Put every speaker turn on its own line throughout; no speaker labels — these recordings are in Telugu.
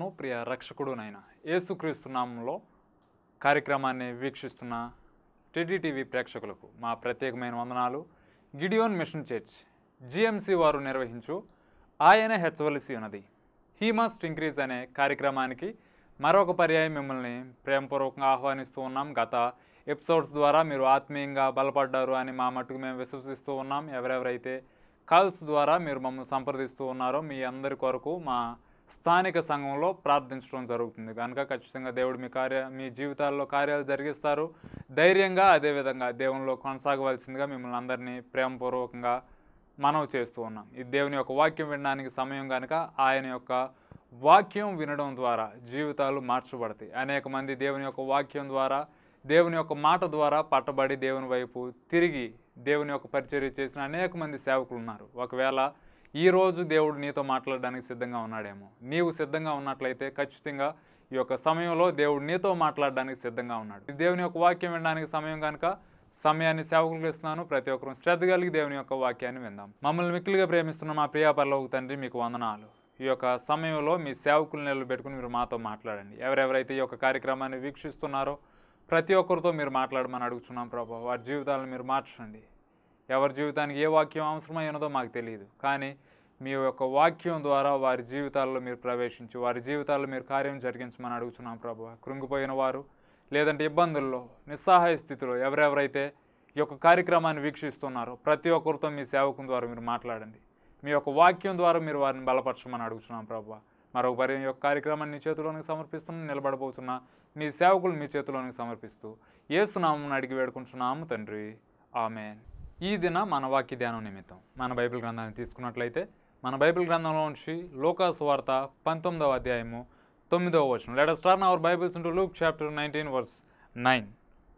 ప్రియ రక్షకుడునైన యేసుక్రీస్తు నామంలో కార్యక్రమాన్ని వీక్షిస్తున్న టీడీటీవీ ప్రేక్షకులకు మా ప్రత్యేకమైన వందనాలు గిడియోన్ మిషన్ చర్చ్ జిఎంసి వారు నిర్వహించు ఆయన హెచ్చవలసి ఉన్నది హీ మస్ట్ ఇంక్రీజ్ అనే కార్యక్రమానికి మరొక పర్యాయం మిమ్మల్ని ప్రేమపూర్వకంగా ఆహ్వానిస్తూ ఉన్నాం గత ఎపిసోడ్స్ ద్వారా మీరు ఆత్మీయంగా బలపడ్డారు అని మా మట్టుకు మేము విశ్వసిస్తూ ఉన్నాం ఎవరెవరైతే కాల్స్ ద్వారా మీరు మమ్మల్ని సంప్రదిస్తూ ఉన్నారో మీ అందరి కొరకు మా స్థానిక సంఘంలో ప్రార్థించడం జరుగుతుంది కనుక ఖచ్చితంగా దేవుడు మీ కార్య మీ జీవితాల్లో కార్యాలు జరిగిస్తారు ధైర్యంగా అదేవిధంగా దేవునిలో కొనసాగవలసిందిగా మిమ్మల్ని అందరినీ ప్రేమపూర్వకంగా మనవి చేస్తూ ఉన్నాం ఇది దేవుని యొక్క వాక్యం వినడానికి సమయం కనుక ఆయన యొక్క వాక్యం వినడం ద్వారా జీవితాలు మార్చబడతాయి అనేక మంది దేవుని యొక్క వాక్యం ద్వారా దేవుని యొక్క మాట ద్వారా పట్టబడి దేవుని వైపు తిరిగి దేవుని యొక్క పరిచర్య చేసిన అనేక మంది సేవకులు ఉన్నారు ఒకవేళ ఈ రోజు దేవుడు నీతో మాట్లాడడానికి సిద్ధంగా ఉన్నాడేమో నీవు సిద్ధంగా ఉన్నట్లయితే ఖచ్చితంగా ఈ యొక్క సమయంలో దేవుడు నీతో మాట్లాడడానికి సిద్ధంగా ఉన్నాడు ఇది దేవుని యొక్క వాక్యం వినడానికి సమయం కనుక సమయాన్ని సేవకులకు ఇస్తున్నాను ప్రతి ఒక్కరూ శ్రద్ధ కలిగి దేవుని యొక్క వాక్యాన్ని విందాం మమ్మల్ని మిక్కిలిగా ప్రేమిస్తున్న మా ప్రియా పరలోక తండ్రి మీకు వందనాలు ఈ యొక్క సమయంలో మీ సేవకులు నిలబెట్టుకుని మీరు మాతో మాట్లాడండి ఎవరెవరైతే ఈ యొక్క కార్యక్రమాన్ని వీక్షిస్తున్నారో ప్రతి ఒక్కరితో మీరు మాట్లాడమని అడుగుతున్నాం ప్రభా వారి జీవితాలను మీరు మార్చండి ఎవరి జీవితానికి ఏ వాక్యం అవసరమై ఉన్నదో మాకు తెలియదు కానీ మీ యొక్క వాక్యం ద్వారా వారి జీవితాల్లో మీరు ప్రవేశించి వారి జీవితాల్లో మీరు కార్యం జరిగించమని అడుగుతున్నాం ప్రభు కృంగిపోయిన వారు లేదంటే ఇబ్బందుల్లో నిస్సహాయ స్థితిలో ఎవరెవరైతే ఈ యొక్క కార్యక్రమాన్ని వీక్షిస్తున్నారో ప్రతి ఒక్కరితో మీ సేవకుని ద్వారా మీరు మాట్లాడండి మీ యొక్క వాక్యం ద్వారా మీరు వారిని బలపరచమని అడుగుతున్నాం ప్రభు మరొక పరి ఈ యొక్క కార్యక్రమాన్ని నీ చేతిలోనికి సమర్పిస్తున్న నిలబడబోతున్న మీ సేవకులు మీ చేతిలోనికి సమర్పిస్తూ ఏసునామం అడిగి వేడుకుంటున్నాము తండ్రి ఆమెన్ ఈ దిన మన వాక్య ధ్యానం నిమిత్తం మన బైబిల్ గ్రంథాన్ని తీసుకున్నట్లయితే మన బైబిల్ గ్రంథంలో నుంచి లోకాసు వార్త పంతొమ్మిదవ అధ్యాయము తొమ్మిదవ వచనం let us turn our Bibles into Luke chapter nineteen verse nine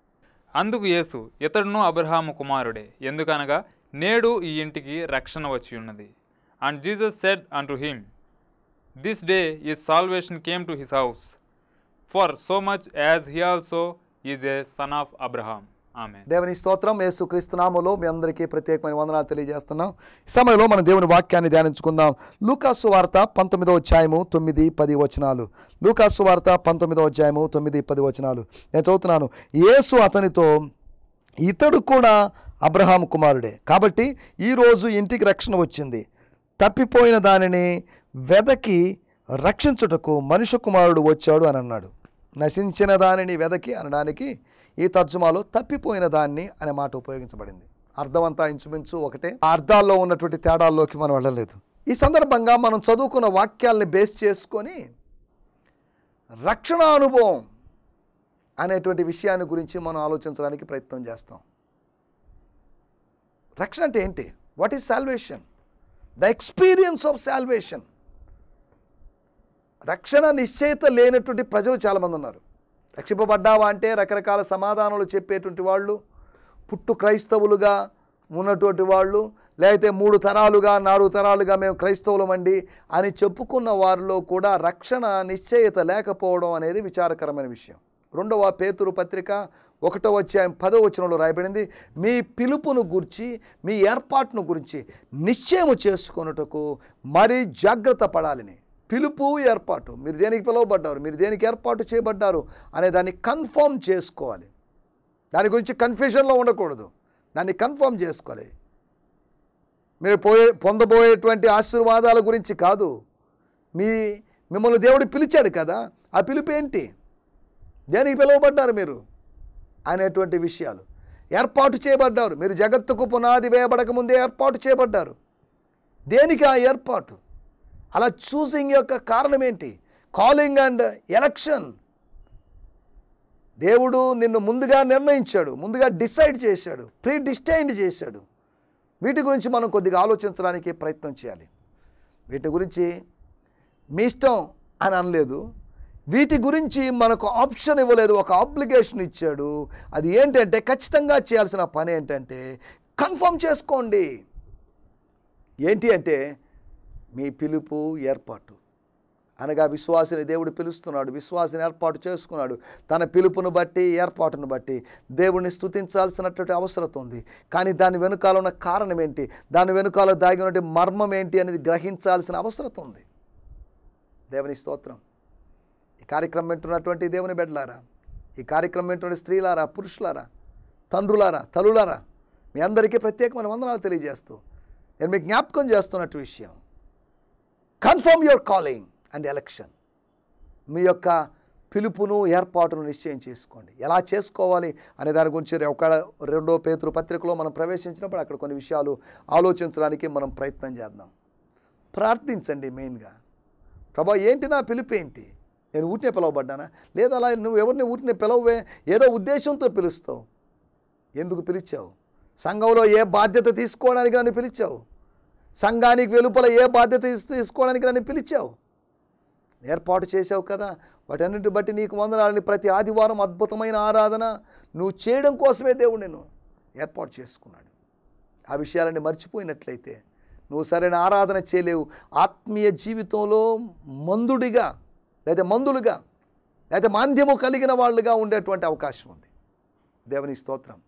అందుకు యేసు ఇతడును అబ్రహాము కుమారుడే ఎందుకనగా నేడు ఈ ఇంటికి రక్షణ వచ్చి ఉన్నది and Jesus said unto him this day is salvation came to his house for so much as he also is a son of Abraham ఆమె
దేవుని స్తోత్రం యేసు క్రీస్తునామలో మీ అందరికీ ప్రత్యేకమైన వందనాలు తెలియజేస్తున్నాం ఈ సమయంలో మన దేవుని వాక్యాన్ని ధ్యానించుకుందాం లూకాసు వార్త పంతొమ్మిదవ అధ్యాయము తొమ్మిది పది వచనాలు లూకాసు వార్త పంతొమ్మిదవ అధ్యాయము తొమ్మిది పది వచనాలు నేను చదువుతున్నాను యేసు అతనితో ఇతడు కూడా అబ్రహాం కుమారుడే కాబట్టి ఈరోజు ఇంటికి రక్షణ వచ్చింది తప్పిపోయిన దానిని వెదకి రక్షించుటకు మనుష్య కుమారుడు వచ్చాడు అని అన్నాడు నశించిన దానిని వెదకి అనడానికి ఈ తర్జుమాలో తప్పిపోయిన దాన్ని అనే మాట ఉపయోగించబడింది అర్థమంతా ఇంచుమించు ఒకటే ఆ అర్థాల్లో ఉన్నటువంటి తేడాల్లోకి మనం వెళ్ళలేదు ఈ సందర్భంగా మనం చదువుకున్న వాక్యాల్ని బేస్ చేసుకొని రక్షణ అనుభవం అనేటువంటి విషయాన్ని గురించి మనం ఆలోచించడానికి ప్రయత్నం చేస్తాం రక్షణ అంటే ఏంటి what is salvation the experience of salvation రక్షణ నిశ్చయిత లేనటువంటి ప్రజలు చాలామంది ఉన్నారు రక్షింపబడ్డావా అంటే రకరకాల సమాధానాలు చెప్పేటువంటి వాళ్ళు పుట్టు క్రైస్తవులుగా ఉన్నటువంటి వాళ్ళు లేకపోతే మూడు తరాలుగా నాలుగు తరాలుగా మేము క్రైస్తవులమండి అని చెప్పుకున్న వారిలో కూడా రక్షణ నిశ్చయిత లేకపోవడం అనేది విచారకరమైన విషయం రెండవ పేతురు పత్రిక ఒకటో అధ్యాయం పదో వచనంలో రాయబడింది మీ పిలుపును గురించి మీ ఏర్పాటును గురించి నిశ్చయము చేసుకొనుటకు మరీ జాగ్రత్త పడాలని పిలుపు ఏర్పాటు మీరు దేనికి పిలువబడ్డారు మీరు దేనికి ఏర్పాటు చేయబడ్డారు అనే దాన్ని కన్ఫర్మ్ చేసుకోవాలి దాని గురించి కన్ఫ్యూజన్లో ఉండకూడదు దాన్ని కన్ఫర్మ్ చేసుకోవాలి మీరు పోయే పొందబోయేటువంటి ఆశీర్వాదాల గురించి కాదు మీ మిమ్మల్ని దేవుడు పిలిచాడు కదా ఆ పిలుపు ఏంటి దేనికి పిలువబడ్డారు మీరు అనేటువంటి విషయాలు ఏర్పాటు చేయబడ్డారు మీరు జగత్తుకు పునాది వేయబడక ముందే ఏర్పాటు చేయబడ్డారు దేనికి ఆ ఏర్పాటు అలా చూసింగ్ యొక్క కారణం ఏంటి కాలింగ్ అండ్ ఎలక్షన్ దేవుడు నిన్ను ముందుగా నిర్ణయించాడు ముందుగా డిసైడ్ చేశాడు ప్రీ డిస్టైన్డ్ చేశాడు వీటి గురించి మనం కొద్దిగా ఆలోచించడానికి ప్రయత్నం చేయాలి వీటి గురించి మీ ఇష్టం అని అనలేదు వీటి గురించి మనకు ఆప్షన్ ఇవ్వలేదు ఒక ఆబ్లిగేషన్ ఇచ్చాడు అది ఏంటంటే ఖచ్చితంగా చేయాల్సిన పని ఏంటంటే కన్ఫర్మ్ చేసుకోండి ఏంటి అంటే మీ పిలుపు ఏర్పాటు అనగా విశ్వాసిని దేవుడు పిలుస్తున్నాడు విశ్వాసిని ఏర్పాటు చేసుకున్నాడు తన పిలుపును బట్టి ఏర్పాటును బట్టి దేవుడిని స్తుతించాల్సినటువంటి అవసరం ఉంది కానీ దాని వెనుకాల ఉన్న కారణం ఏంటి దాని వెనుకాల దాగి ఉన్నటువంటి మర్మం ఏంటి అనేది గ్రహించాల్సిన అవసరం ఉంది దేవుని స్తోత్రం కార్యక్రమం వింటున్నటువంటి దేవుని బిడ్డలారా ఈ కార్యక్రమం వింటున్న స్త్రీలారా పురుషులారా తండ్రులారా తల్లులారా మీ అందరికీ ప్రత్యేకమైన వందనాలు తెలియజేస్తూ నేను మీకు జ్ఞాపకం చేస్తున్నట్టు విషయం confirm your calling and election మీ యొక్క పిలుపును ఏర్పాటును నిశ్చయం చేసుకోండి ఎలా చేసుకోవాలి అనే దాని గురించి ఒక రెండో పేతురు పత్రికలో మనం ప్రవేశించినప్పుడు అక్కడ కొన్ని విషయాలు ఆలోచించడానికి మనం ప్రయత్నం చేద్దాం ప్రార్థించండి మెయిన్గా ప్రభా ఏంటి నా పిలుపు ఏంటి నేను ఊరినే పిలవబడ్డానా లేదా అలా నువ్వు ఎవరిని ఊరినే పిలవవే ఏదో ఉద్దేశంతో పిలుస్తావు ఎందుకు పిలిచావు సంఘంలో ఏ బాధ్యత తీసుకోవడానికి నన్ను పిలిచావు సంఘానికి వెలుపల ఏ బాధ్యత తీస్- తీసుకోవడానికి నన్ను పిలిచావు ఏర్పాటు చేసావు కదా వాటన్నిటి బట్టి నీకు వందనాలని ప్రతి ఆదివారం అద్భుతమైన ఆరాధన నువ్వు చేయడం కోసమే దేవుడు నేను ఏర్పాటు చేసుకున్నాడు ఆ విషయాలని మర్చిపోయినట్లయితే నువ్వు సరైన ఆరాధన చేయలేవు ఆత్మీయ జీవితంలో మందుడిగా లేదా మందులుగా లేదా మాంద్యము కలిగిన వాళ్ళుగా ఉండేటువంటి అవకాశం ఉంది దేవుని స్తోత్రం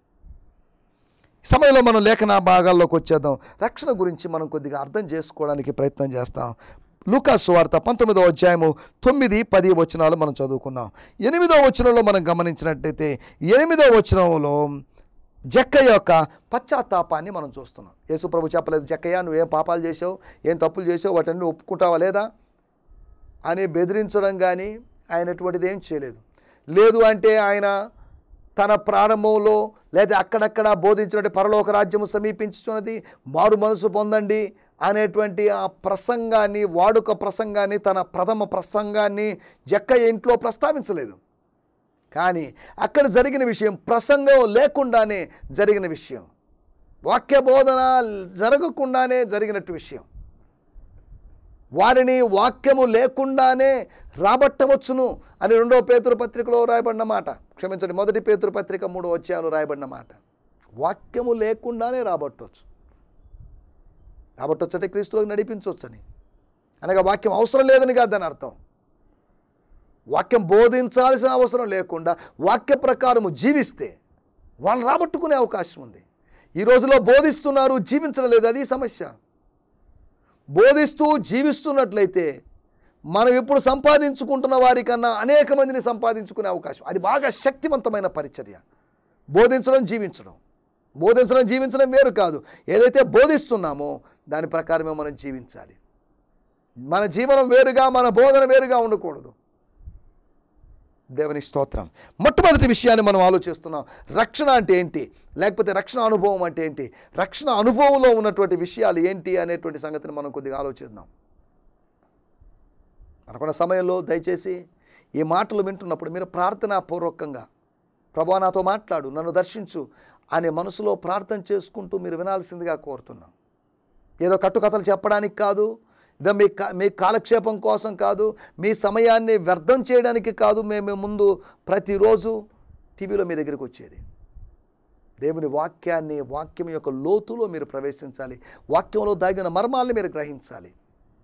ఈ సమయంలో మనం లేఖన భాగాల్లోకి వచ్చేద్దాం రక్షణ గురించి మనం కొద్దిగా అర్థం చేసుకోవడానికి ప్రయత్నం చేస్తాం లూకాసు వార్త పంతొమ్మిదవ అధ్యాయము తొమ్మిది పది వచనాలు మనం చదువుకున్నాం ఎనిమిదవ వచనంలో మనం గమనించినట్టయితే ఎనిమిదవ వచనంలో జక్కయ్య యొక్క పశ్చాత్తాపాన్ని మనం చూస్తున్నాం యేసు ప్రభు చెప్పలేదు జక్కయ్య నువ్వేం పాపాలు చేసావు ఏం తప్పులు చేసావు వాటన్ని ఒప్పుకుంటావా లేదా అని బెదిరించడం కానీ ఆయన ఎటువంటిది ఏం చేయలేదు లేదు అంటే ఆయన తన ప్రారంభంలో లేదా అక్కడక్కడ బోధించినటువంటి పరలోక రాజ్యము సమీపించుతున్నది మారు మనసు పొందండి అనేటువంటి ఆ ప్రసంగాన్ని వాడుక ప్రసంగాన్ని తన ప్రథమ ప్రసంగాన్ని జక్కయ్య ఇంట్లో ప్రస్తావించలేదు కానీ అక్కడ జరిగిన విషయం ప్రసంగం లేకుండానే జరిగిన విషయం వాక్య బోధన జరగకుండానే జరిగినట్టు విషయం వారిని వాక్యము లేకుండానే రాబట్టవచ్చును అని రెండో పేతురు పత్రికలో రాయబడిన మాట క్షమించండి మొదటి పేతురు పత్రిక మూడో వచ్చాను రాయబడిన మాట వాక్యము లేకుండానే రాబట్టవచ్చు రాబట్టవచ్చు అంటే క్రీస్తులోకి నడిపించవచ్చని అనగా వాక్యం అవసరం లేదని కాదు దాని అర్థం వాక్యం బోధించాల్సిన అవసరం లేకుండా వాక్య ప్రకారము జీవిస్తే వాళ్ళని రాబట్టుకునే అవకాశం ఉంది ఈ రోజులో బోధిస్తున్నారు జీవించడం లేదు అది సమస్య బోధిస్తూ జీవిస్తున్నట్లయితే మనం ఇప్పుడు సంపాదించుకుంటున్న వారికన్నా అనేక మందిని సంపాదించుకునే అవకాశం అది బాగా శక్తివంతమైన పరిచర్య బోధించడం జీవించడం బోధించడం జీవించడం వేరు కాదు ఏదైతే బోధిస్తున్నామో దాని ప్రకారమే మనం జీవించాలి మన జీవనం వేరుగా మన బోధన వేరుగా ఉండకూడదు దేవుని స్తోత్రం మొట్టమొదటి విషయాన్ని మనం ఆలోచిస్తున్నాం రక్షణ అంటే ఏంటి లేకపోతే రక్షణ అనుభవం అంటే ఏంటి రక్షణ అనుభవంలో ఉన్నటువంటి విషయాలు ఏంటి అనేటువంటి సంగతిని మనం కొద్దిగా ఆలోచిద్దాం మనకున్న సమయంలో దయచేసి ఈ మాటలు వింటున్నప్పుడు మీరు ప్రార్థనాపూర్వకంగా ప్రభా నాతో మాట్లాడు నన్ను దర్శించు అనే మనసులో ప్రార్థన చేసుకుంటూ మీరు వినాల్సిందిగా కోరుతున్నాం ఏదో కట్టుకథలు చెప్పడానికి కాదు ఇదో మీ కా మీ కాలక్షేపం కోసం కాదు మీ సమయాన్ని వ్యర్థం చేయడానికి కాదు మేము ముందు ప్రతిరోజు టీవీలో మీ దగ్గరికి వచ్చేది దేవుని వాక్యాన్ని వాక్యం యొక్క లోతులో మీరు ప్రవేశించాలి వాక్యంలో దాగిన మర్మాల్ని మీరు గ్రహించాలి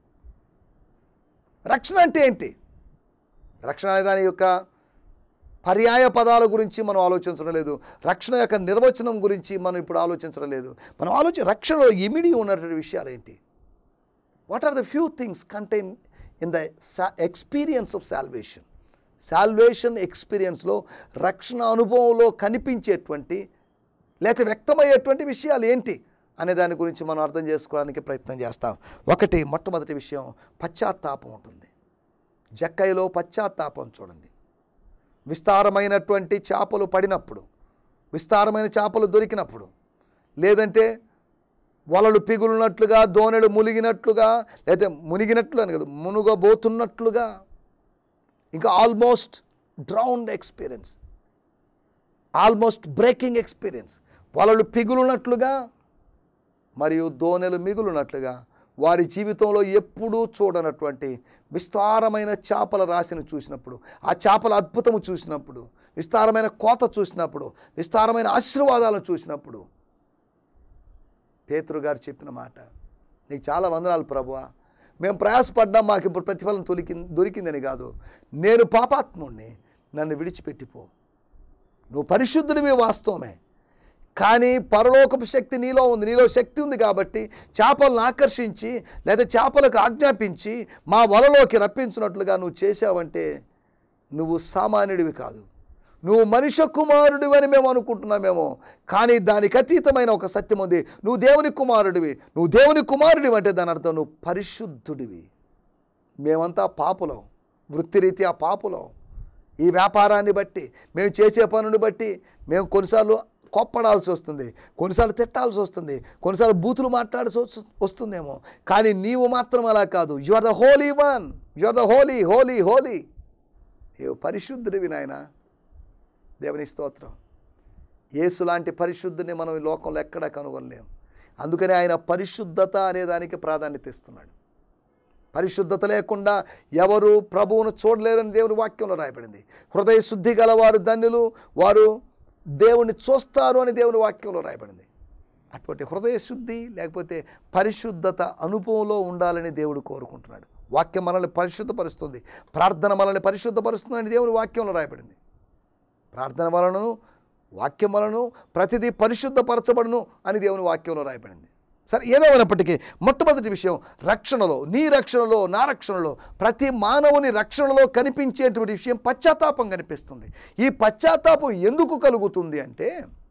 రక్షణ అంటే ఏంటి రక్షణ అనే దాని యొక్క పర్యాయ పదాల గురించి మనం ఆలోచించడం లేదు రక్షణ యొక్క నిర్వచనం గురించి మనం ఇప్పుడు ఆలోచించడం లేదు మనం ఆలోచన రక్షణలో ఇమిడి ఉన్నటువంటి విషయాలు ఏంటి what are the few things contain in the experience of salvation salvation ఎక్స్పీరియన్స్లో రక్షణ అనుభవంలో కనిపించేటువంటి లేక వ్యక్తమయ్యేటువంటి విషయాలు ఏంటి అనే దాని గురించి మనం అర్థం చేసుకోవడానికి ప్రయత్నం చేస్తాం ఒకటి మొట్టమొదటి విషయం పశ్చాత్తాపం ఉంటుంది జక్కైలో పశ్చాత్తాపం చూడండి విస్తారమైనటువంటి చేపలు పడినప్పుడు విస్తారమైన చేపలు దొరికినప్పుడు లేదంటే వలలు పిగులున్నట్లుగా దోణెలు మునిగినట్లుగా లేదా మునిగినట్లు అని కదా మునుగబోతున్నట్లుగా ఇంకా almost drowned experience almost breaking experience వలలు పిగులున్నట్లుగా మరియు దోణెలు మిగులున్నట్లుగా వారి జీవితంలో ఎప్పుడూ చూడనటువంటి విస్తారమైన చేపల రాశిని చూసినప్పుడు ఆ చేపల అద్భుతము చూసినప్పుడు విస్తారమైన కోత చూసినప్పుడు విస్తారమైన ఆశీర్వాదాలను చూసినప్పుడు పేతురు గారు చెప్పిన మాట నీకు చాలా వందనాలు ప్రభువా మేము ప్రయాసపడ్డాం మాకు ఇప్పుడు ప్రతిఫలం తొలికి దొరికిందని కాదు నేను పాపాత్ముణ్ణి నన్ను విడిచిపెట్టిపో నువ్వు పరిశుద్ధుడివి వాస్తవమే కానీ పరలోకపు శక్తి నీలో ఉంది నీలో శక్తి ఉంది కాబట్టి చేపలను ఆకర్షించి లేదా చేపలకు ఆజ్ఞాపించి మా వలలోకి రప్పించినట్లుగా నువ్వు చేసావంటే నువ్వు సామాన్యుడివి కాదు నువ్వు మనుష్య కుమారుడివి అని మేము అనుకుంటున్నామేమో కానీ దానికి అతీతమైన ఒక సత్యం ఉంది నువ్వు దేవుని కుమారుడివి నువ్వు దేవుని కుమారుడివి అంటే దాని అర్థం నువ్వు పరిశుద్ధుడివి మేమంతా పాపులం వృత్తిరీత్యా పాపులం ఈ వ్యాపారాన్ని బట్టి మేము చేసే పనుని బట్టి మేము కొన్నిసార్లు కోప్పడాల్సి వస్తుంది కొన్నిసార్లు తిట్టాల్సి వస్తుంది కొన్నిసార్లు బూతులు మాట్లాడాల్సి వస్తు- వస్తుందేమో కానీ నీవు మాత్రం అలా కాదు you are the holy one you are the holy holy holy ఏ పరిశుద్ధుడివి నాయన దేవుని స్తోత్రం యేసు లాంటి పరిశుద్ధుని మనం ఈ లోకంలో ఎక్కడా కనుగొనలేము అందుకని ఆయన పరిశుద్ధత అనే దానికి ప్రాధాన్యత ఇస్తున్నాడు పరిశుద్ధత లేకుండా ఎవరు ప్రభువును చూడలేరని దేవుని వాక్యంలో రాయబడింది హృదయ శుద్ధి గలవారు ధన్యులు వారు దేవుని చూస్తారు అని దేవుని వాక్యంలో రాయబడింది అటువంటి హృదయ శుద్ధి లేకపోతే పరిశుద్ధత అనుభవంలో ఉండాలని దేవుడు కోరుకుంటున్నాడు వాక్యం మనల్ని పరిశుద్ధపరుస్తుంది ప్రార్థన మనల్ని పరిశుద్ధపరుస్తుందని దేవుని వాక్యంలో రాయబడింది ప్రార్థన వలనను వాక్యం వలన ప్రతిదీ పరిశుద్ధపరచబడును అని దేవుని వాక్యంలో రాయబడింది సరే ఏదేమైనప్పటికీ మొట్టమొదటి విషయం రక్షణలో నీ రక్షణలో నా రక్షణలో ప్రతి మానవుని రక్షణలో కనిపించేటువంటి విషయం పశ్చాత్తాపం కనిపిస్తుంది ఈ పశ్చాత్తాపం ఎందుకు కలుగుతుంది అంటే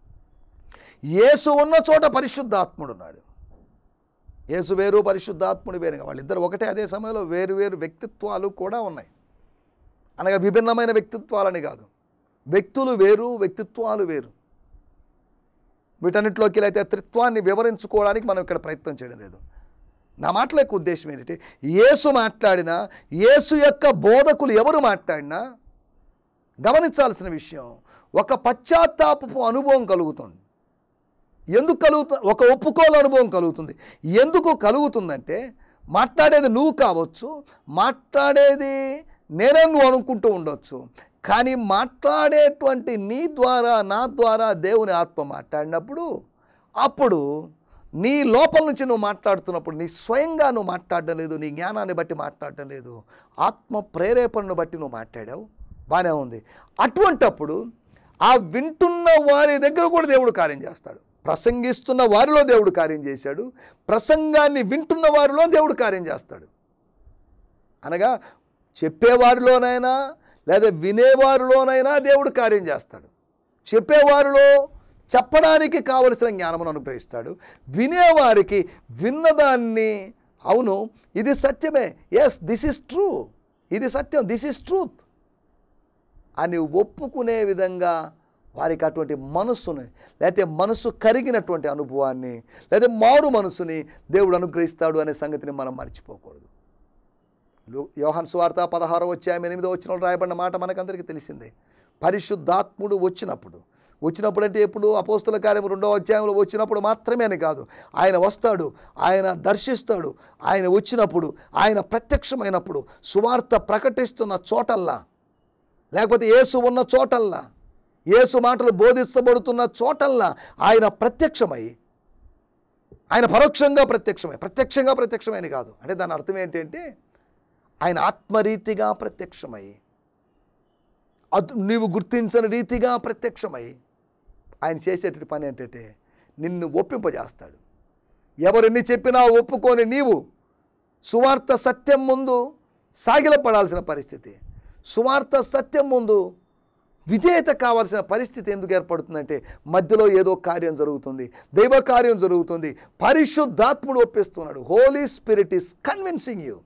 యేసు ఉన్న చోట పరిశుద్ధాత్ముడు ఉన్నాడు యేసు వేరు పరిశుద్ధాత్ముడు వేరుగా వాళ్ళిద్దరు ఒకటే అదే సమయంలో వేరు వేరు వ్యక్తిత్వాలు కూడా ఉన్నాయి అనగా విభిన్నమైన వ్యక్తిత్వాలని కాదు వ్యక్తులు వేరు వ్యక్తిత్వాలు వేరు వీటన్నిటిలోకి అయితే త్రిత్వాన్ని వివరించుకోవడానికి మనం ఇక్కడ ప్రయత్నం చేయడం లేదు నా మాటల యొక్క ఉద్దేశం ఏంటంటే యేసు మాట్లాడినా యేసు యొక్క బోధకులు ఎవరు మాట్లాడినా గమనించాల్సిన విషయం ఒక పశ్చాత్తాపపు అనుభవం కలుగుతుంది ఎందుకు కలుగుతు ఒక ఒప్పుకోలు అనుభవం కలుగుతుంది ఎందుకు కలుగుతుందంటే మాట్లాడేది నువ్వు కావచ్చు మాట్లాడేది నేనే నువ్వు అనుకుంటూ ఉండొచ్చు కానీ మాట్లాడేటువంటి నీ ద్వారా నా ద్వారా దేవుని ఆత్మ మాట్లాడినప్పుడు అప్పుడు నీ లోపల నుంచి నువ్వు మాట్లాడుతున్నప్పుడు నీ స్వయంగా నువ్వు మాట్లాడడం లేదు నీ జ్ఞానాన్ని బట్టి మాట్లాడడం లేదు ఆత్మ ప్రేరేపణను బట్టి నువ్వు మాట్లాడావు బాగానే ఉంది అటువంటప్పుడు ఆ వింటున్న వారి దగ్గర కూడా దేవుడు కార్యం చేస్తాడు ప్రసంగిస్తున్న వారిలో దేవుడు కార్యం చేశాడు ప్రసంగాన్ని వింటున్న వారిలో దేవుడు కార్యం చేస్తాడు అనగా చెప్పేవారిలోనైనా లేదా వినేవారిలోనైనా దేవుడు కార్యం చేస్తాడు చెప్పేవారిలో చెప్పడానికి కావలసిన జ్ఞానమును అనుగ్రహిస్తాడు వినేవారికి విన్నదాన్ని అవును ఇది సత్యమే ఎస్ దిస్ ఇస్ ట్రూ ఇది సత్యం దిస్ ఇస్ ట్రూత్ అని ఒప్పుకునే విధంగా వారికి అటువంటి మనస్సుని లేకపోతే మనసు కరిగినటువంటి అనుభవాన్ని లేదా మారు మనసుని దేవుడు అనుగ్రహిస్తాడు అనే సంగతిని మనం మర్చిపోకూడదు లు- యోహాన్ సువార్త పదహారో వచ్చాయం ఎనిమిదో వచ్చిన రాయబడిన మాట మనకందరికీ తెలిసిందే పరిశుద్ధాత్ముడు వచ్చినప్పుడు వచ్చినప్పుడు అంటే ఎప్పుడు అపోస్తుల కార్యం రెండో అధ్యాయంలో వచ్చినప్పుడు మాత్రమే అని కాదు ఆయన వస్తాడు ఆయన దర్శిస్తాడు ఆయన వచ్చినప్పుడు ఆయన ప్రత్యక్షమైనప్పుడు సువార్త ప్రకటిస్తున్న చోటల్లా లేకపోతే యేసు ఉన్న చోటల్లా యేసు మాటలు బోధించబడుతున్న చోటల్లా ఆయన ప్రత్యక్షమై ఆయన పరోక్షంగా ప్రత్యక్షమై ప్రత్యక్షంగా ప్రత్యక్షమైన కాదు అంటే దాని అర్థం ఏంటంటే ఆయన ఆత్మరీతిగా ప్రత్యక్షమై అద్ నీవు గుర్తించని రీతిగా ప్రత్యక్షమై ఆయన చేసేటువంటి పని ఏంటంటే నిన్ను ఒప్పింపజేస్తాడు ఎవరెన్ని చెప్పినా ఒప్పుకొని నీవు సువార్త సత్యం ముందు సాగిలపడాల్సిన పరిస్థితి సువార్త సత్యం ముందు విధేయత కావాల్సిన పరిస్థితి ఎందుకు ఏర్పడుతుందంటే మధ్యలో ఏదో కార్యం జరుగుతుంది దైవ కార్యం జరుగుతుంది పరిశుద్ధాత్ముడు ఒప్పిస్తున్నాడు holy spirit is convincing you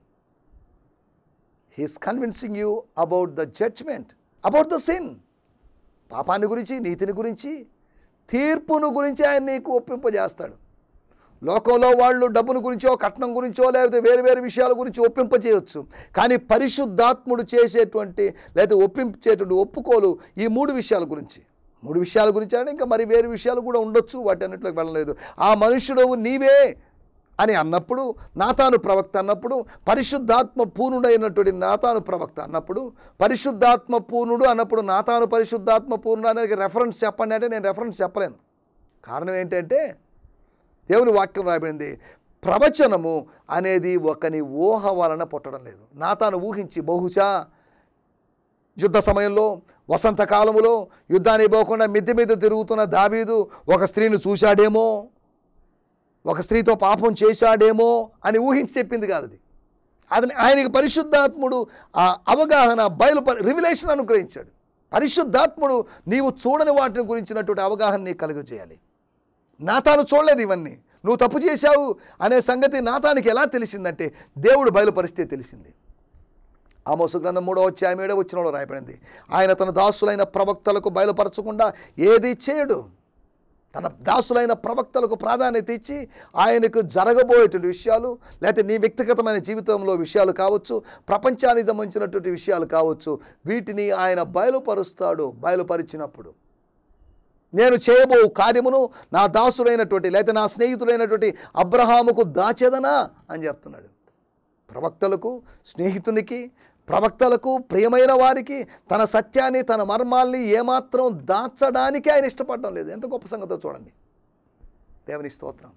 he's convincing you about the judgement about the sin పాపాన్ని గురించి నీతిని గురించి తీర్పును గురించి ఆయన నీకు ఒప్పింపజేస్తాడు లోకంలో వాళ్ళు డబ్బును గురించో కట్నం గురించో లేకపోతే వేరు వేరు విషయాల గురించి ఒప్పింపజేయవచ్చు కానీ పరిశుద్ధాత్ముడు చేసేటువంటి లేదా ఒప్పించేటువంటి ఒప్పుకోలు ఈ మూడు విషయాల గురించి మూడు విషయాల గురించి అంటే ఇంకా మరి వేరు విషయాలు కూడా ఉండొచ్చు వాటి అన్నింటిలోకి వెళ్ళలేదు ఆ మనుషుడు నీవే అని అన్నప్పుడు నాతాను ప్రవక్త అన్నప్పుడు పరిశుద్ధాత్మ పూర్ణుడైనటువంటి నాతాను ప్రవక్త అన్నప్పుడు పరిశుద్ధాత్మ పూర్ణుడు అన్నప్పుడు నాతాను పరిశుద్ధాత్మ పూర్ణుడు అనేది రెఫరెన్స్ చెప్పండి అంటే నేను రెఫరెన్స్ చెప్పలేను కారణం ఏంటంటే దేవుని వాక్యం రాయబడింది ప్రవచనము అనేది ఒకని ఊహ వలన పుట్టడం లేదు నా తాను ఊహించి బహుశా యుద్ధ సమయంలో వసంతకాలములో యుద్ధానికి పోకుండా మిద్దె మీద తిరుగుతున్న దావీదు ఒక స్త్రీని చూశాడేమో ఒక స్త్రీతో పాపం చేశాడేమో అని ఊహించి చెప్పింది కాదు అది అతని ఆయనకి పరిశుద్ధాత్ముడు ఆ అవగాహన బయలు రివిలేషన్ అనుగ్రహించాడు పరిశుద్ధాత్ముడు నీవు చూడని వాటిని గురించినటువంటి అవగాహన నీకు కలుగజేయాలి నాతాను చూడలేదు ఇవన్నీ నువ్వు తప్పు చేశావు అనే సంగతి నాతానికి ఎలా తెలిసిందంటే దేవుడు బయలుపరిస్తే తెలిసింది ఆమోసు గ్రంథం మూడో అధ్యాయం ఏడో వచ్చినలో రాయబడింది ఆయన తన దాసులైన ప్రవక్తలకు బయలుపరచకుండా ఏది చేయడు తన దాసులైన ప్రవక్తలకు ప్రాధాన్యత ఇచ్చి ఆయనకు జరగబోయేటువంటి విషయాలు లేకపోతే నీ వ్యక్తిగతమైన జీవితంలో విషయాలు కావచ్చు ప్రపంచానికి సంబంధించినటువంటి విషయాలు కావచ్చు వీటిని ఆయన బయలుపరుస్తాడు బయలుపరిచినప్పుడు నేను చేయబో కార్యమును నా దాసుడైనటువంటి లేకపోతే నా స్నేహితుడైనటువంటి అబ్రహాముకు దాచేదనా అని చెప్తున్నాడు ప్రవక్తలకు స్నేహితునికి ప్రవక్తలకు ప్రియమైన వారికి తన సత్యాన్ని తన మర్మాల్ని ఏమాత్రం దాచడానికి ఆయన ఇష్టపడడం లేదు ఎంత గొప్ప సంగతో చూడండి దేవుని స్తోత్రం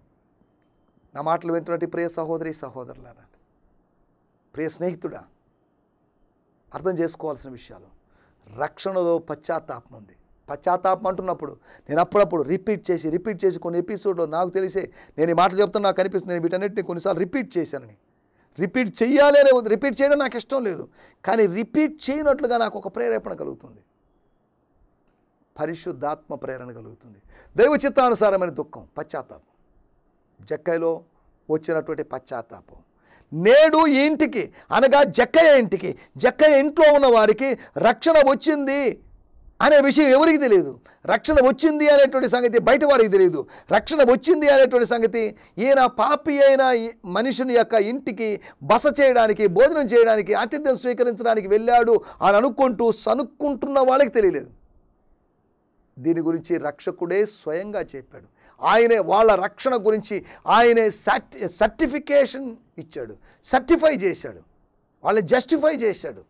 నా మాటలు వింటున్నట్టు ప్రియ సహోదరి సహోదరులారా ప్రియ స్నేహితుడా అర్థం చేసుకోవాల్సిన విషయాలు రక్షణలో పశ్చాత్తాపం ఉంది పశ్చాత్తాపం అంటున్నప్పుడు నేను అప్పుడప్పుడు రిపీట్ చేసి రిపీట్ చేసి కొన్ని ఎపిసోడ్లో నాకు తెలిసే నేను ఈ మాట చెప్తున్నా నాకు కనిపిస్తుంది నేను వీటన్నిటిని కొన్నిసార్లు రిపీట్ చేశానని రిపీట్ చెయ్యాలి అనే ఉంది రిపీట్ చేయడం నాకు ఇష్టం లేదు కానీ రిపీట్ చేయనట్లుగా నాకు ఒక ప్రేరేపణ కలుగుతుంది పరిశుద్ధాత్మ ప్రేరణ కలుగుతుంది దైవ చిత్తానుసారమైన దుఃఖం పశ్చాత్తాపం జక్కైలో వచ్చినటువంటి పశ్చాత్తాపం నేడు ఈ ఇంటికి అనగా జక్కయ్య ఇంటికి జక్కయ్య ఇంట్లో ఉన్న వారికి రక్షణ వచ్చింది అనే విషయం ఎవరికి తెలియదు రక్షణ వచ్చింది అనేటువంటి సంగతి బయట వారికి తెలియదు రక్షణ వచ్చింది అనేటువంటి సంగతి ఈయన పాపి అయిన ఈ మనుషుని యొక్క ఇంటికి బస చేయడానికి భోజనం చేయడానికి ఆతిథ్యం స్వీకరించడానికి వెళ్ళాడు అని అనుకుంటూ సనుక్కుంటున్న వాళ్ళకి తెలియలేదు దీని గురించి రక్షకుడే స్వయంగా చెప్పాడు ఆయనే వాళ్ళ రక్షణ గురించి ఆయనే సర్టి సర్టిఫికేషన్ ఇచ్చాడు సర్టిఫై చేశాడు వాళ్ళని జస్టిఫై చేశాడు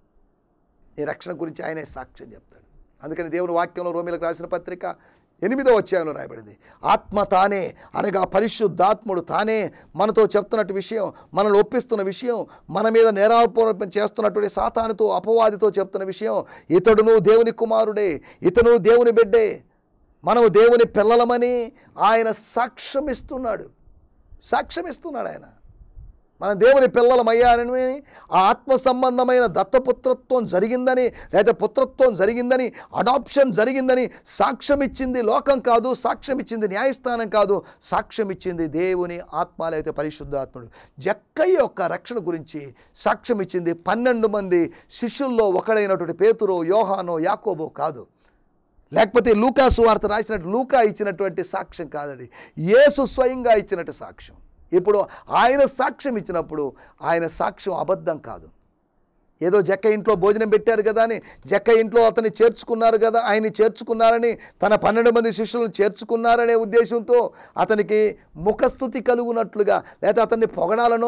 ఈ రక్షణ గురించి ఆయనే సాక్ష్యం చెప్తాడు అందుకని దేవుని వాక్యంలో రోమిలకు రాసిన పత్రిక ఎనిమిదో అధ్యాయంలో రాయబడింది ఆత్మ తానే అనగా పరిశుద్ధాత్ముడు తానే మనతో చెప్తున్నట్టు విషయం మనల్ని ఒప్పిస్తున్న విషయం మన మీద నేరారోపణ చేస్తున్నటువంటి సాతానుతో అపవాదితో చెప్తున్న విషయం ఇతడును దేవుని కుమారుడే ఇతను దేవుని బిడ్డే మనము దేవుని పిల్లలమని ఆయన సాక్ష్యం ఇస్తున్నాడు సాక్ష్యం ఇస్తున్నాడు ఆయన మన దేవుని పిల్లలమయ్యారని ఆ ఆత్మ సంబంధమైన దత్తపుత్రత్వం జరిగిందని లేదా పుత్రత్వం జరిగిందని అడాప్షన్ జరిగిందని సాక్ష్యం ఇచ్చింది లోకం కాదు సాక్ష్యం ఇచ్చింది న్యాయస్థానం కాదు సాక్ష్యం ఇచ్చింది దేవుని ఆత్మ లేకపోతే పరిశుద్ధాత్ముడు జక్కయ్య యొక్క రక్షణ గురించి సాక్ష్యం ఇచ్చింది పన్నెండు మంది శిష్యుల్లో ఒకడైనటువంటి పేతురో యోహానో యాకోబో కాదు లేకపోతే లూకాసు వార్త రాసినట్టు లూకా ఇచ్చినటువంటి సాక్ష్యం కాదు అది యేసు స్వయంగా ఇచ్చినట్టు సాక్ష్యం ఇప్పుడు ఆయన సాక్ష్యం ఇచ్చినప్పుడు ఆయన సాక్ష్యం అబద్ధం కాదు ఏదో జక్క ఇంట్లో భోజనం పెట్టారు కదా అని జక్క ఇంట్లో అతన్ని చేర్చుకున్నారు కదా ఆయన్ని చేర్చుకున్నారని తన పన్నెండు మంది శిష్యులను చేర్చుకున్నారనే ఉద్దేశంతో అతనికి ముఖస్థుతి కలుగునట్లుగా లేదా అతన్ని పొగడాలనో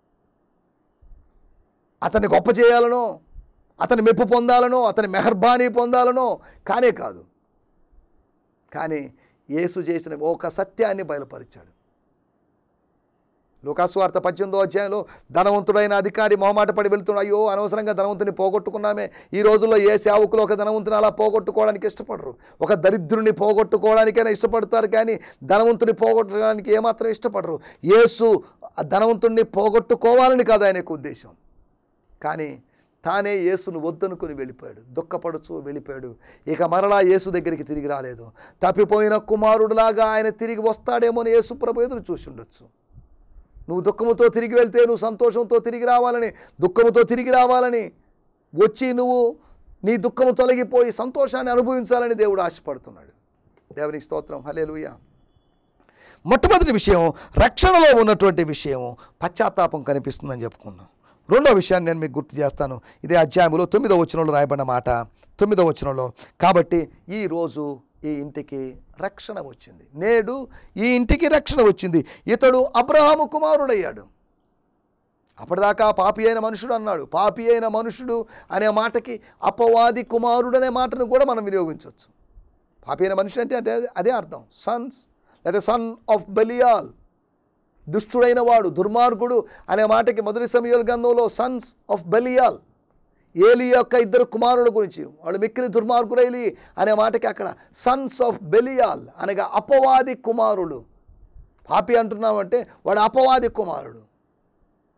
అతన్ని గొప్ప చేయాలనో అతని మెప్పు పొందాలనో అతని మెహర్బానీ పొందాలనో కానే కాదు కానీ యేసు చేసిన ఒక సత్యాన్ని బయలుపరిచాడు లోకాస్వార్త పద్దెనిమిదో అధ్యాయంలో ధనవంతుడైన అధికారి మొహమాట పడి వెళ్తున్నాడు అయ్యో అనవసరంగా ధనవంతుని పోగొట్టుకున్నామే ఈ రోజుల్లో ఏ సేవకులు ఒక ధనవంతుని అలా పోగొట్టుకోవడానికి ఇష్టపడరు ఒక దరిద్రుని పోగొట్టుకోవడానికైనా ఇష్టపడతారు కానీ ధనవంతుని పోగొట్టడానికి ఏమాత్రం ఇష్టపడరు యేసు ఆ ధనవంతుణ్ణి పోగొట్టుకోవాలని కాదు ఆయన యొక్క ఉద్దేశం కానీ తానే యేసును వద్దనుకుని వెళ్ళిపోయాడు దుఃఖపడుచు వెళ్ళిపోయాడు ఇక మరలా యేసు దగ్గరికి తిరిగి రాలేదు తప్పిపోయిన కుమారుడులాగా ఆయన తిరిగి వస్తాడేమో అని యేసు ప్రభు ఎదురు చూసి ఉండొచ్చు నువ్వు దుఃఖముతో తిరిగి వెళ్తే నువ్వు సంతోషంతో తిరిగి రావాలని దుఃఖముతో తిరిగి రావాలని వచ్చి నువ్వు నీ దుఃఖము తొలగిపోయి సంతోషాన్ని అనుభవించాలని దేవుడు ఆశపడుతున్నాడు దేవునికి స్తోత్రం హలేలుయ మొట్టమొదటి విషయం రక్షణలో ఉన్నటువంటి విషయం పశ్చాత్తాపం కనిపిస్తుందని చెప్పుకున్నాం రెండో విషయాన్ని నేను మీకు గుర్తు చేస్తాను ఇదే అధ్యాయంలో తొమ్మిదో వచనంలో రాయబడిన మాట తొమ్మిదో వచనంలో కాబట్టి ఈ రోజు ఈ ఇంటికి రక్షణ వచ్చింది నేడు ఈ ఇంటికి రక్షణ వచ్చింది ఇతడు అబ్రహాము కుమారుడయ్యాడు అప్పటిదాకా పాపి అయిన మనుషుడు అన్నాడు పాపి అయిన మనుషుడు అనే మాటకి అపవాది కుమారుడు అనే మాటను కూడా మనం వినియోగించవచ్చు పాపి అయిన మనుషుడు అంటే అదే అదే అర్థం సన్స్ లేదా సన్ ఆఫ్ బలియాల్ దుష్టుడైన వాడు దుర్మార్గుడు అనే మాటకి మొదటి సమయాల గ్రంథంలో సన్స్ ఆఫ్ బలియాల్ ఏలి యొక్క ఇద్దరు కుమారుల గురించి వాళ్ళు మిక్కిలి దుర్మార్గుడైలి అనే మాటకి అక్కడ సన్స్ ఆఫ్ బెలియాల్ అనగా అపవాది కుమారుడు పాపి అంటున్నామంటే వాడు అపవాది కుమారుడు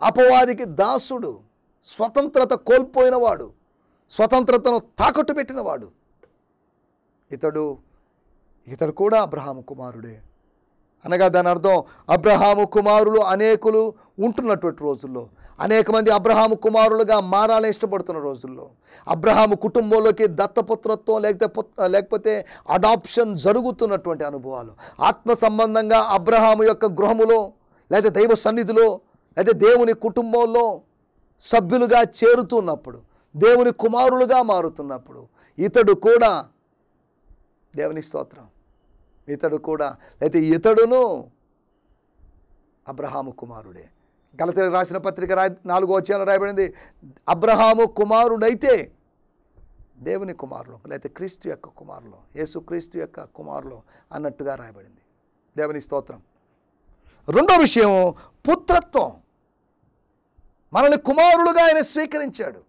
అపవాదికి దాసుడు స్వతంత్రత కోల్పోయినవాడు స్వతంత్రతను తాకట్టు పెట్టినవాడు ఇతడు ఇతడు కూడా అబ్రహాము కుమారుడే అనగా దాని అర్థం అబ్రహాము కుమారులు అనేకులు ఉంటున్నటువంటి రోజుల్లో అనేక మంది అబ్రహాము కుమారులుగా మారాలని ఇష్టపడుతున్న రోజుల్లో అబ్రహాము కుటుంబంలోకి దత్తపుత్రత్వం లేకపోతే పుత్- లేకపోతే అడాప్షన్ జరుగుతున్నటువంటి అనుభవాలు ఆత్మ సంబంధంగా అబ్రహాము యొక్క గృహములో లేదా దైవ సన్నిధిలో లేదా దేవుని కుటుంబంలో సభ్యులుగా చేరుతున్నప్పుడు దేవుని కుమారులుగా మారుతున్నప్పుడు ఇతడు కూడా దేవుని స్తోత్రం ఇతడు కూడా అయితే ఇతడును అబ్రహాము కుమారుడే గలతీలకు రాసిన పత్రిక రా నాలుగో వచ్చాను రాయబడింది అబ్రహాము కుమారుడైతే దేవుని కుమారులు లేకపోతే క్రీస్తు యొక్క కుమారులు యేసు క్రీస్తు యొక్క కుమారులు అన్నట్టుగా రాయబడింది దేవుని స్తోత్రం రెండో విషయం పుత్రత్వం మనల్ని కుమారులుగా ఆయన స్వీకరించాడు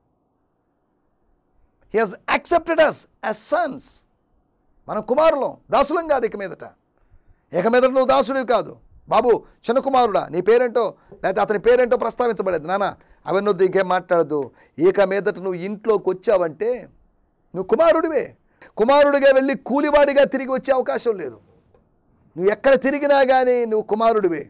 he has accepted us as sons మనం కుమారులం దాసులం కాదు ఇక మీదట ఇక మీదట నువ్వు దాసుడివి కాదు బాబు చిన్న కుమారుడా నీ పేరేంటో లేకపోతే అతని పేరేంటో ప్రస్తావించబడేది నాన్న అవన్నీ వద్దు ఇంకేం మాట్లాడదు ఇక మీదట నువ్వు ఇంట్లోకి వచ్చావంటే నువ్వు కుమారుడివే కుమారుడిగా వెళ్ళి కూలివాడిగా తిరిగి వచ్చే అవకాశం లేదు నువ్వు ఎక్కడ తిరిగినా కానీ నువ్వు కుమారుడివే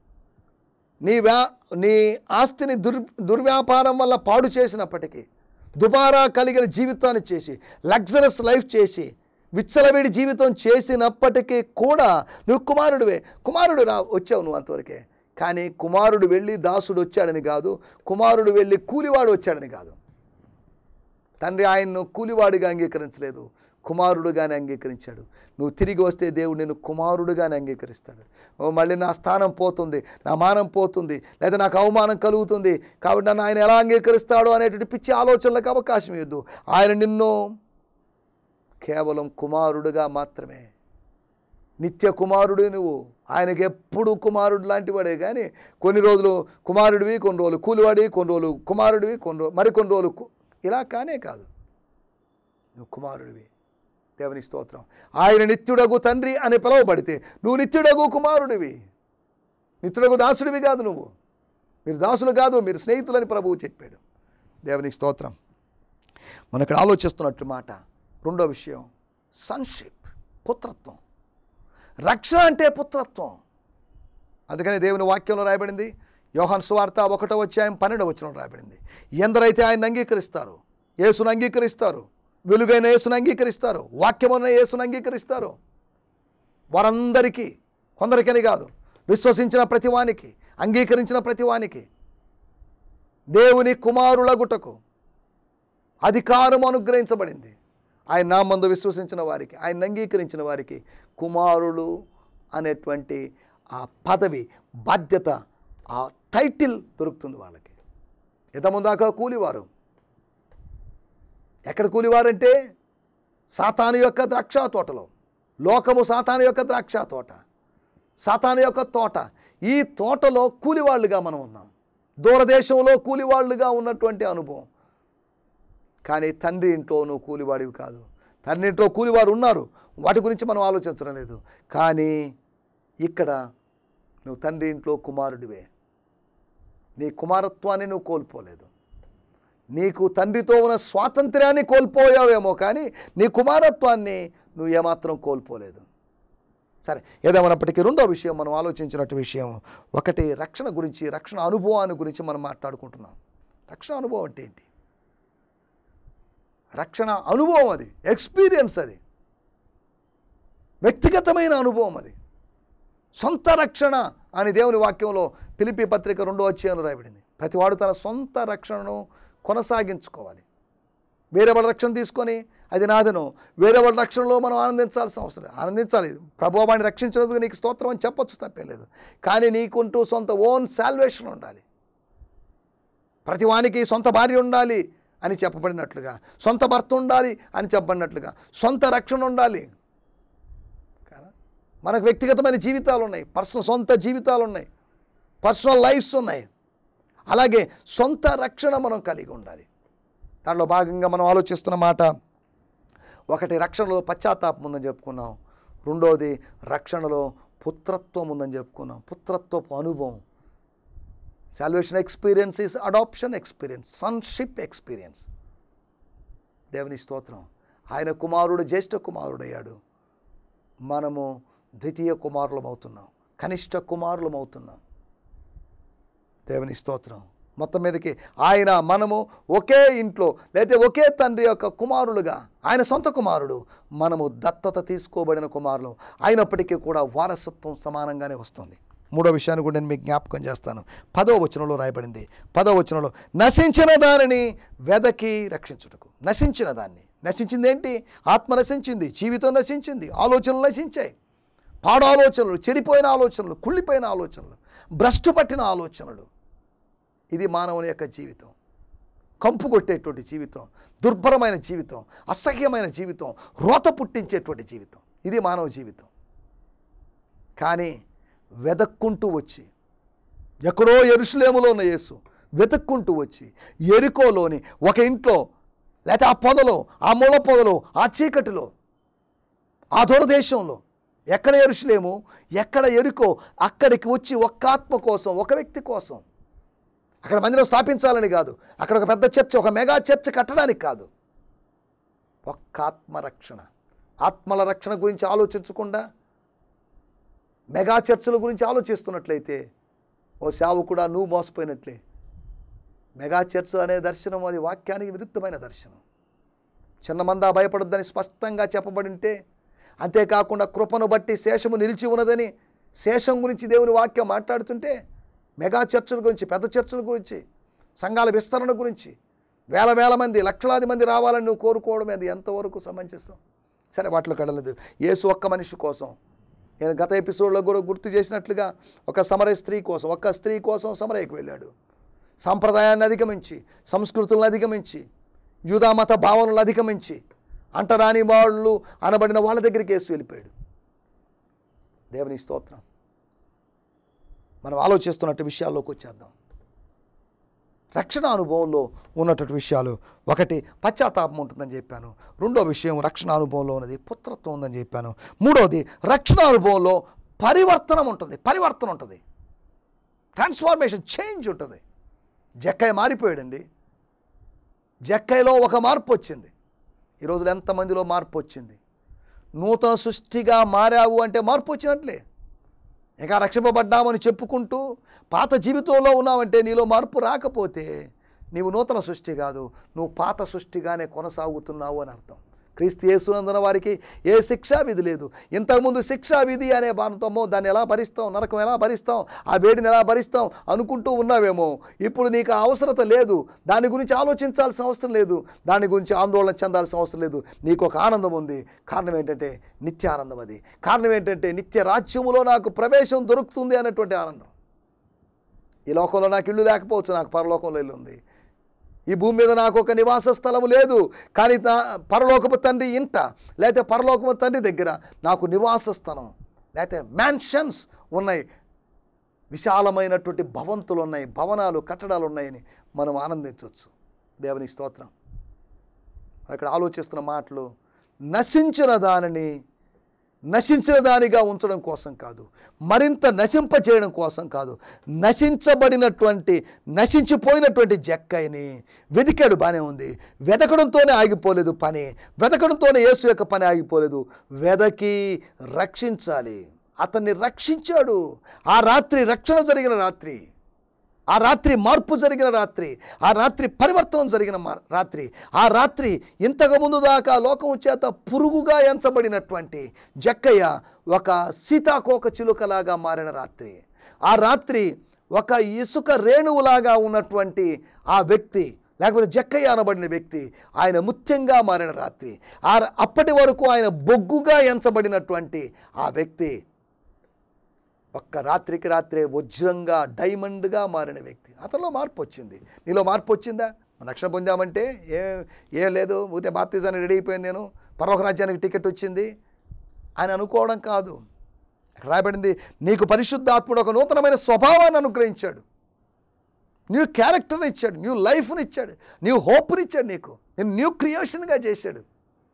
నీ వ్యా నీ ఆస్తిని దుర్ దుర్వ్యాపారం వల్ల పాడు చేసినప్పటికీ దుబారా కలిగిన జీవితాన్ని చేసి లగ్జరస్ లైఫ్ చేసి విచ్చలవిడి జీవితం చేసినప్పటికీ కూడా నువ్వు కుమారుడివే కుమారుడు రా వచ్చావు నువ్వు అంతవరకే కానీ కుమారుడు వెళ్ళి దాసుడు వచ్చాడని కాదు కుమారుడు వెళ్ళి కూలివాడు వచ్చాడని కాదు తండ్రి ఆయన్ను కూలివాడిగా అంగీకరించలేదు కుమారుడుగానే అంగీకరించాడు నువ్వు తిరిగి వస్తే దేవుడు నేను కుమారుడుగానే అంగీకరిస్తాడు ఓ మళ్ళీ నా స్థానం పోతుంది నా మానం పోతుంది లేదా నాకు అవమానం కలుగుతుంది కాబట్టి నన్ను ఆయన ఎలా అంగీకరిస్తాడో అనేటువంటి పిచ్చి ఆలోచనలకు అవకాశం ఇవ్వద్దు ఆయన నిన్ను కేవలం కుమారుడుగా మాత్రమే నిత్య కుమారుడు నువ్వు ఆయనకి ఎప్పుడు కుమారుడు లాంటి వాడే కానీ కొన్ని రోజులు కుమారుడివి కొన్ని రోజులు కూలివాడివి కొన్ని రోజులు కుమారుడివి కొన్ని రోజులు మరికొన్ని రోజులు కు- ఇలా కానే కాదు నువ్వు కుమారుడివి దేవుని స్తోత్రం ఆయన నిత్యుడగు తండ్రి అని పిలువబడితే నువ్వు నిత్యుడగు కుమారుడివి నిత్యుడగు దాసుడివి కాదు నువ్వు మీరు దాసులు కాదు మీరు స్నేహితులని ప్రభువు చెప్పాడు దేవుని స్తోత్రం మనం ఇక్కడ ఆలోచిస్తున్నట్టు మాట రెండో విషయం సన్షిప్ పుత్రత్వం రక్షణ అంటే పుత్రత్వం అందుకని దేవుని వాక్యంలో రాయబడింది యోహాన్ సువార్త ఒకటో అధ్యాయం పన్నెండవ వచనం రాయబడింది ఎందరైతే ఆయన అంగీకరిస్తారు యేసును అంగీకరిస్తారు వెలుగైన యేసును అంగీకరిస్తారు వాక్యమున్న యేసును అంగీకరిస్తారు వారందరికీ కొందరికని కాదు విశ్వసించిన ప్రతివానికి అంగీకరించిన ప్రతివానికి దేవుని కుమారులగుటకు అధికారం అనుగ్రహించబడింది ఆయన నామందు విశ్వసించిన వారికి ఆయన అంగీకరించిన వారికి కుమారులు అనేటువంటి ఆ పదవి బాధ్యత ఆ టైటిల్ దొరుకుతుంది వాళ్ళకి ఇంతకుముందాక కూలివారు ఎక్కడ కూలివారంటే సాతాను యొక్క ద్రాక్ష తోటలో లోకము సాతాను యొక్క ద్రాక్ష తోట సాతాను యొక్క తోట ఈ తోటలో కూలివాళ్ళుగా మనం ఉన్నాం దూరదేశంలో కూలివాళ్ళుగా ఉన్నటువంటి అనుభవం కానీ తండ్రి ఇంట్లో నువ్వు కూలివాడివి కాదు తండ్రి ఇంట్లో కూలివారు ఉన్నారు వాటి గురించి మనం ఆలోచించడం లేదు కానీ ఇక్కడ నువ్వు తండ్రి ఇంట్లో కుమారుడివే నీ కుమారత్వాన్ని నువ్వు కోల్పోలేదు నీకు తండ్రితో ఉన్న స్వాతంత్ర్యాన్ని కోల్పోయావేమో కానీ నీ కుమారత్వాన్ని నువ్వు ఏమాత్రం కోల్పోలేదు సరే ఏదేమన్నప్పటికీ రెండో విషయం మనం ఆలోచించినట్టు విషయం ఒకటి రక్షణ గురించి రక్షణ అనుభవాన్ని గురించి మనం మాట్లాడుకుంటున్నాం రక్షణ అనుభవం అంటే ఏంటి రక్షణ అనుభవం అది ఎక్స్పీరియన్స్ అది వ్యక్తిగతమైన అనుభవం అది సొంత రక్షణ అని దేవుని వాక్యంలో పిలిపి పత్రిక రెండో అధ్యాయంలో రాయబడింది ప్రతివాడు తన సొంత రక్షణను కొనసాగించుకోవాలి వేరే వాళ్ళ రక్షణ తీసుకొని అది నాదను వేరే వాళ్ళ రక్షణలో మనం ఆనందించాల్సిన అవసరం లేదు. ఆనందించాలి ప్రభు వాడిని రక్షించినందుకు నీకు స్తోత్రం అని చెప్పొచ్చు తప్పేలేదు కానీ నీకుంటూ సొంత ఓన్ శాల్వేషన్ ఉండాలి ప్రతి వానికి సొంత భార్య ఉండాలి అని చెప్పబడినట్లుగా సొంత భర్త ఉండాలి అని చెప్పబడినట్లుగా సొంత రక్షణ ఉండాలి కదా మనకు వ్యక్తిగతమైన జీవితాలు ఉన్నాయి పర్సనల్ సొంత జీవితాలు ఉన్నాయి పర్సనల్ లైఫ్స్ ఉన్నాయి అలాగే సొంత రక్షణ మనం కలిగి ఉండాలి దానిలో భాగంగా మనం ఆలోచిస్తున్న మాట ఒకటి రక్షణలో పశ్చాత్తాపం ఉందని చెప్పుకున్నాం రెండోది రక్షణలో పుత్రత్వం ఉందని చెప్పుకున్నాం పుత్రత్వపు అనుభవం salvation experience is adoption experience sonship experience దేవుని స్తోత్రం ఆయన కుమారుడు జ్యేష్ఠ కుమారుడయ్యాడు మనము ద్వితీయ కుమారులం అవుతున్నాం కనిష్ట కుమారులం అవుతున్నాం దేవుని స్తోత్రం మొత్తం మీదకి ఆయన మనము ఒకే ఇంట్లో లేదా ఒకే తండ్రి యొక్క కుమారులుగా ఆయన సొంత కుమారుడు మనము దత్తత తీసుకోబడిన కుమారులు అయినప్పటికీ కూడా వారసత్వం సమానంగానే వస్తుంది మూడో విషయాన్ని కూడా నేను మీకు జ్ఞాపకం చేస్తాను పదో వచనంలో రాయబడింది పదో వచనంలో నశించిన దానిని వెదకి రక్షించుటకు నశించిన దాన్ని నశించింది ఏంటి ఆత్మ నశించింది జీవితం నశించింది ఆలోచనలు నశించాయి పాడు ఆలోచనలు చెడిపోయిన ఆలోచనలు కుళ్ళిపోయిన ఆలోచనలు భ్రష్టు పట్టిన ఆలోచనలు ఇది మానవుని యొక్క జీవితం కంపు కొట్టేటువంటి జీవితం దుర్భరమైన జీవితం అసహ్యమైన జీవితం రోత పుట్టించేటువంటి జీవితం ఇది మానవ జీవితం కానీ వెదక్కుంటూ వచ్చి ఎక్కడో ఎరుషులేములో ఉన్న యేసు వెతుక్కుంటూ వచ్చి ఎరుకోలోని ఒక ఇంట్లో లేకపోతే ఆ పొదలో ఆ మూల పొదలో ఆ చీకటిలో ఆ దూరదేశంలో ఎక్కడ ఎరుషులేము ఎక్కడ ఎరుకో అక్కడికి వచ్చి ఒక్క ఆత్మ కోసం ఒక వ్యక్తి కోసం అక్కడ మందిరం స్థాపించాలని కాదు అక్కడ ఒక పెద్ద చర్చ ఒక మెగా చర్చ కట్టడానికి కాదు ఒక్క ఆత్మరక్షణ ఆత్మల రక్షణ గురించి ఆలోచించకుండా మెగా చర్చల గురించి ఆలోచిస్తున్నట్లయితే ఓ సేవకుడా నువ్వు మోసపోయినట్లే మెగా చర్చ అనే దర్శనం అది వాక్యానికి విరుద్ధమైన దర్శనం చిన్న మందా భయపడొద్దని స్పష్టంగా చెప్పబడి ఉంటే అంతేకాకుండా కృపను బట్టి శేషము నిలిచి ఉన్నదని శేషం గురించి దేవుని వాక్యం మాట్లాడుతుంటే మెగా చర్చల గురించి పెద్ద చర్చల గురించి సంఘాల విస్తరణ గురించి వేల వేల మంది లక్షలాది మంది రావాలని నువ్వు కోరుకోవడం అది ఎంతవరకు సమంజసం సరే వాటిలో కడలేదు యేసు ఒక్క మనిషి కోసం నేను గత ఎపిసోడ్లో కూడా గుర్తు చేసినట్లుగా ఒక సమరయ స్త్రీ కోసం ఒక్క స్త్రీ కోసం సమరయ్యకు వెళ్ళాడు సాంప్రదాయాన్ని అధిగమించి సంస్కృతులను అధిగమించి యూదామత భావనలు అధిగమించి అంటరాని వాళ్ళు అనబడిన వాళ్ళ దగ్గరికి వేసి వెళ్ళిపోయాడు దేవుని స్తోత్రం మనం ఆలోచిస్తున్నట్టు విషయాల్లోకి వచ్చేద్దాం రక్షణ అనుభవంలో ఉన్నటువంటి విషయాలు ఒకటి పశ్చాత్తాపం ఉంటుందని చెప్పాను రెండో విషయం రక్షణ అనుభవంలో ఉన్నది పుత్రత్వం ఉందని చెప్పాను మూడోది రక్షణ అనుభవంలో పరివర్తనం ఉంటుంది పరివర్తన ఉంటుంది ట్రాన్స్ఫార్మేషన్ చేంజ్ ఉంటుంది జక్కయ్య మారిపోయాడండి జక్కయ్యలో ఒక మార్పు వచ్చింది ఈ రోజులు ఎంతమందిలో మార్పు వచ్చింది నూతన సృష్టిగా మారావు అంటే మార్పు వచ్చినట్లే ఇంకా రక్షింపబడ్డామని చెప్పుకుంటూ పాత జీవితంలో ఉన్నావంటే నీలో మార్పు రాకపోతే నీవు నూతన సృష్టి కాదు నువ్వు పాత సృష్టిగానే కొనసాగుతున్నావు అని అర్థం క్రీస్తు యేసునందున వారికి ఏ శిక్షా విధి లేదు ఇంతకుముందు శిక్షా విధి అనే భారంతమో దాన్ని ఎలా భరిస్తాం నరకం ఎలా భరిస్తాం ఆ వేడిని ఎలా భరిస్తాం అనుకుంటూ ఉన్నావేమో ఇప్పుడు నీకు ఆ అవసరత లేదు దాని గురించి ఆలోచించాల్సిన అవసరం లేదు దాని గురించి ఆందోళన చెందాల్సిన అవసరం లేదు నీకు ఒక ఆనందం ఉంది కారణం ఏంటంటే నిత్య ఆనందం అది కారణం ఏంటంటే నిత్య రాజ్యములో నాకు ప్రవేశం దొరుకుతుంది అనేటువంటి ఆనందం ఈ లోకంలో నాకు ఇల్లు లేకపోవచ్చు నాకు పరలోకంలో ఇల్లు ఉంది ఈ భూమి మీద నాకు ఒక నివాస స్థలము లేదు కానీ నా పరలోకపు తండ్రి ఇంట లేకపోతే పరలోకపు తండ్రి దగ్గర నాకు నివాస స్థలం లేకపోతే మ్యాన్షన్స్ ఉన్నాయి విశాలమైనటువంటి భవంతులు ఉన్నాయి భవనాలు కట్టడాలు ఉన్నాయని మనం ఆనందించవచ్చు దేవుని స్తోత్రం మనం ఇక్కడ ఆలోచిస్తున్న మాటలు నశించిన దానిని నశించిన దానిగా ఉంచడం కోసం కాదు మరింత నశింపచేయడం కోసం కాదు నశించబడినటువంటి నశించిపోయినటువంటి జక్కైని వెతికాడు బాగానే ఉంది వెతకడంతోనే ఆగిపోలేదు పని వెతకడంతోనే యేసు యొక్క పని ఆగిపోలేదు వెదకి రక్షించాలి అతన్ని రక్షించాడు ఆ రాత్రి రక్షణ జరిగిన రాత్రి ఆ రాత్రి మార్పు జరిగిన రాత్రి ఆ రాత్రి పరివర్తనం జరిగిన మా- రాత్రి ఆ రాత్రి ఇంతకు ముందు దాకా లోకం చేత పురుగుగా ఎంచబడినటువంటి జక్కయ్య ఒక సీతాకోక చిలుకలాగా మారిన రాత్రి ఆ రాత్రి ఒక ఇసుక రేణువులాగా ఉన్నటువంటి ఆ వ్యక్తి లేకపోతే జక్కయ్య అనబడిన వ్యక్తి ఆయన ముత్యంగా మారిన రాత్రి ఆ అప్పటి వరకు ఆయన బొగ్గుగా ఎంచబడినటువంటి ఆ వ్యక్తి ఒక్క రాత్రికి రాత్రే వజ్రంగా డైమండ్గా మారిన వ్యక్తి అతనిలో మార్పు వచ్చింది నీలో మార్పు వచ్చిందా రక్షణ పొందామంటే ఏ ఏం లేదు ఊతే బాప్తిజానికి రెడీ అయిపోయాను నేను పరలోక రాజ్యానికి టికెట్ వచ్చింది అని అనుకోవడం కాదు అక్కడ రాయబడింది నీకు పరిశుద్ధాత్ముడు ఒక నూతనమైన స్వభావాన్ని అనుగ్రహించాడు న్యూ క్యారెక్టర్ని ఇచ్చాడు న్యూ లైఫ్ని ఇచ్చాడు న్యూ హోప్ని ఇచ్చాడు నీకు నేను న్యూ క్రియేషన్గా చేశాడు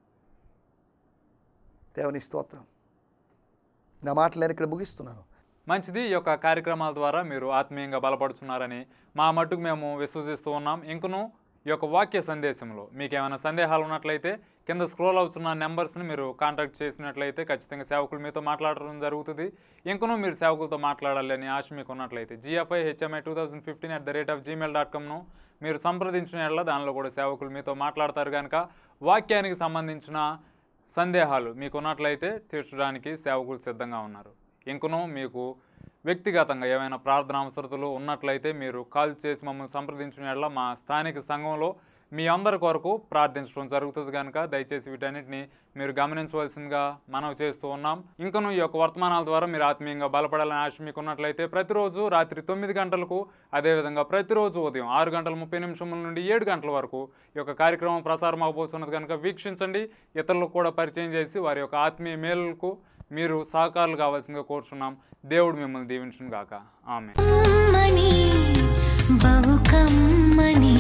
దేవుని స్తోత్రం నా మాటలు నేను ఇక్కడ ముగిస్తున్నాను
మంచిది ఈ యొక్క కార్యక్రమాల ద్వారా మీరు ఆత్మీయంగా బలపడుతున్నారని మా మట్టుకు మేము విశ్వసిస్తూ ఉన్నాం ఇంకను ఈ యొక్క వాక్య సందేశంలో మీకు ఏమైనా సందేహాలు ఉన్నట్లయితే కింద స్క్రోల్ అవుతున్న నెంబర్స్ని మీరు కాంటాక్ట్ చేసినట్లయితే ఖచ్చితంగా సేవకులు మీతో మాట్లాడడం జరుగుతుంది ఇంకనూ మీరు సేవకులతో మాట్లాడాలి అని ఆశ మీకు ఉన్నట్లయితే GFI HMI two thousand fifteen at the rate of Gmail dot కామ్ను మీరు సంప్రదించిన యెడల దానిలో కూడా సేవకులు మీతో మాట్లాడతారు కనుక వాక్యానికి సంబంధించిన సందేహాలు మీకు ఉన్నట్లయితే తీర్చడానికి సేవకులు సిద్ధంగా ఉన్నారు ఇంకనూ మీకు వ్యక్తిగతంగా ఏమైనా ప్రార్థన అవసరతలు ఉన్నట్లయితే మీరు కాల్ చేసి మమ్మల్ని సంప్రదించిన యెడల మా స్థానిక సంఘంలో మీ అందరి కొరకు ప్రార్థించడం జరుగుతుంది కనుక దయచేసి వీటన్నిటిని మీరు గమనించవలసిందిగా మనవి చేస్తూ ఉన్నాం ఇంకను ఈ యొక్క వర్తమానాల ద్వారా మీరు ఆత్మీయంగా బలపడాలని ఆశ మీకు ఉన్నట్లయితే ప్రతిరోజు రాత్రి తొమ్మిది గంటలకు అదేవిధంగా ప్రతిరోజు ఉదయం ఆరు గంటల ముప్పై నిమిషముల నుండి ఏడు గంటల వరకు ఈ యొక్క కార్యక్రమం ప్రసారం అవబోతున్నది కనుక వీక్షించండి ఇతరులకు కూడా పరిచయం చేసి వారి యొక్క ఆత్మీయ మేలులకు మీరు సహకారులు కావాల్సిందిగా కోరుచున్నాం దేవుడు మిమ్మల్ని దీవించును గాక ఆమె
కమ్మని బహు కమ్మని